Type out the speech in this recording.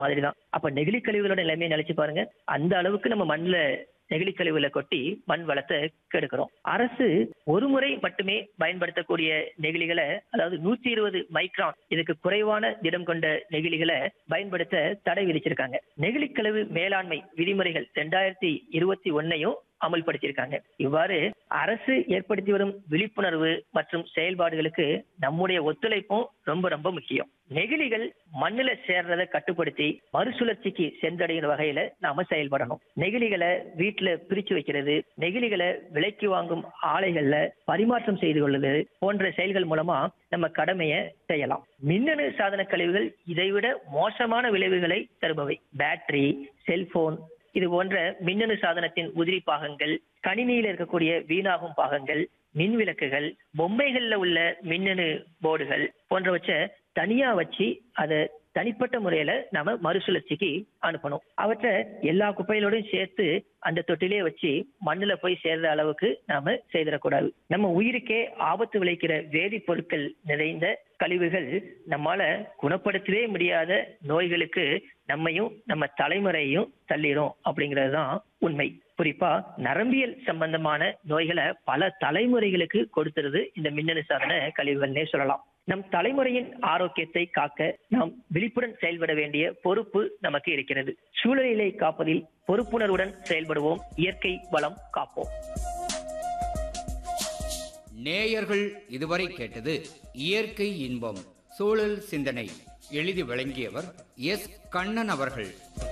மாதிரிதான் அப்ப நெகிழி கழிவுகளோட நிலைமையை நினைச்சு பாருங்க அந்த அளவுக்கு நம்ம மண்ணுல நெகிழி கழிவுகளை கொட்டி மண் வளத்தை கெடுக்கிறோம் அரசு ஒரு முறை மட்டுமே பயன்படுத்தக்கூடிய நெகிழிகளை அதாவது நூற்றி இருபது மைக்ரான் இதுக்கு குறைவான திடம் கொண்ட நெகிழிகளை பயன்படுத்த தடை விதிச்சிருக்காங்க நெகிழி கழிவு மேலாண்மை விதிமுறைகள் ரெண்டாயிரத்தி இருபத்தி ஒன்னையும் அமல்படுத்தியிருக்காங்க இவ்வாறு அரசு ஏற்படுத்தி வரும் விழிப்புணர்வு மற்றும் செயல்பாடுகளுக்கு நம்முடைய ஒத்துழைப்பும் ரொம்ப ரொம்ப முக்கியம் நெகிழிகள் மண்ணுல சேர்றதை கட்டுப்படுத்தி மறுசுழற்சிக்கு சென்றடைகிற வகையில நாம செயல்படணும் நெகிழிகளை வீட்டுல பிரிச்சு வைக்கிறது நெகிழிகளை விலைக்கு வாங்கும் ஆலைகள்ல பரிமாற்றம் செய்து கொள்வது போன்ற செயல்கள் மூலமா நம்ம கடமையை செய்யலாம் மின்னணு சாதன கழிவுகள் இதைவிட மோசமான விளைவுகளை தருபவை பேட்டரி செல்போன் இது போன்ற மின்னணு சாதனத்தின் உதிரி பாகங்கள் கணினியில் இருக்கக்கூடிய வீணாகும் பாகங்கள் மின் விளக்குகள் பொம்மைகள்ல உள்ள மின்னணு போர்டுகள் போன்றவற்றை தனியா வச்சு அதை தனிப்பட்ட முறையில நாம மறுசுழற்சிக்கு அனுப்பணும் அவற்றை எல்லா குப்பைகளோடையும் சேர்த்து அந்த தொட்டிலே வச்சு மண்ணுல போய் சேர்ற அளவுக்கு நாம செய்திடக்கூடாது நம்ம உயிருக்கே ஆபத்து விளைக்கிற வேதிப்பொருட்கள் நிறைந்த கழிவுகள் நம்மால குணப்படுத்தவே முடியாத நோய்களுக்கு நம்மையும் நம்ம தலைமுறையையும் தள்ளிரும் அப்படிங்கிறது தான் உண்மை குறிப்பா நரம்பியல் சம்பந்தமான நோய்களை பல தலைமுறைகளுக்கு கொடுத்துருது இந்த மின்னணு சாதன கழிவுகள்னே சொல்லலாம் நம் தலைமுறையின் ஆரோக்கியத்தை காக்க நாம் விழிப்புடன் செயல்பட வேண்டிய பொறுப்பு நமக்கு இருக்கிறது சூழலிலை காப்பதில் பொறுப்புணர்வுடன் செயல்படுவோம் இயற்கை வளம் காப்போம் நேயர்கள் இதுவரை கேட்டது இயற்கை இன்பம் சூழல் சிந்தனை எழுதி வழங்கியவர் எஸ் கண்ணன் அவர்கள்